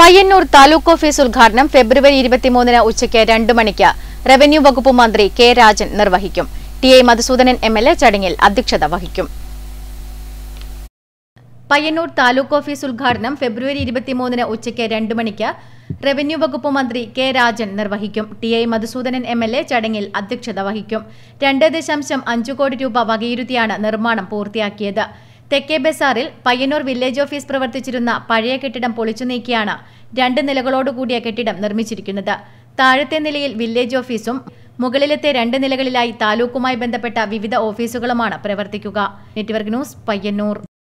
Payyanur taluk office ഉദ്ഘാടനം ഫെബ്രുവരി ഇരുപത്തിമൂന്നിന് ഉച്ചയ്ക്ക് രണ്ട് മണിക്ക് റവന്യൂ വകുപ്പ് മന്ത്രി കെ രാജൻ നിർവഹിക്കും T A Madhusudanan M L A ചടങ്ങിൽ അധ്യക്ഷത വഹിക്കും പയ്യന്നൂർ താലൂക്ക് ഓഫീസ് ഉദ്ഘാടനം ഫെബ്രുവരി ഇരുപത്തിമൂന്നിന് ഉച്ചയ്ക്ക് രണ്ട് മണിക്ക് റവന്യൂ വകുപ്പ് മന്ത്രി കെ രാജൻ നിർവഹിക്കും T I Madhusudanan M L A ചടങ്ങിൽ അധ്യക്ഷത വഹിക്കും രണ്ട് ദശാംശം അഞ്ചു കോടി രൂപ വകയിരുത്തിയാണ് നിർമ്മാണം പൂർത്തിയാക്കിയത് തെക്കേ ബസാറിൽ പയ്യന്നൂർ വില്ലേജ് ഓഫീസ് പ്രവർത്തിച്ചിരുന്ന പഴയ കെട്ടിടം പൊളിച്ചു നീക്കിയാണ് രണ്ട് നിലകളോടുകൂടിയ കെട്ടിടം നിർമ്മിച്ചിരിക്കുന്നത് താഴത്തെ നിലയിൽ വില്ലേജ് ഓഫീസും മുകളിലത്തെ രണ്ട് നിലകളിലായി താലൂക്കുമായി ബന്ധപ്പെട്ട വിവിധ ഓഫീസുകളുമാണ് പ്രവർത്തിക്കുക നെറ്റ്വർക്ക് ന്യൂസ് പയ്യന്നൂർ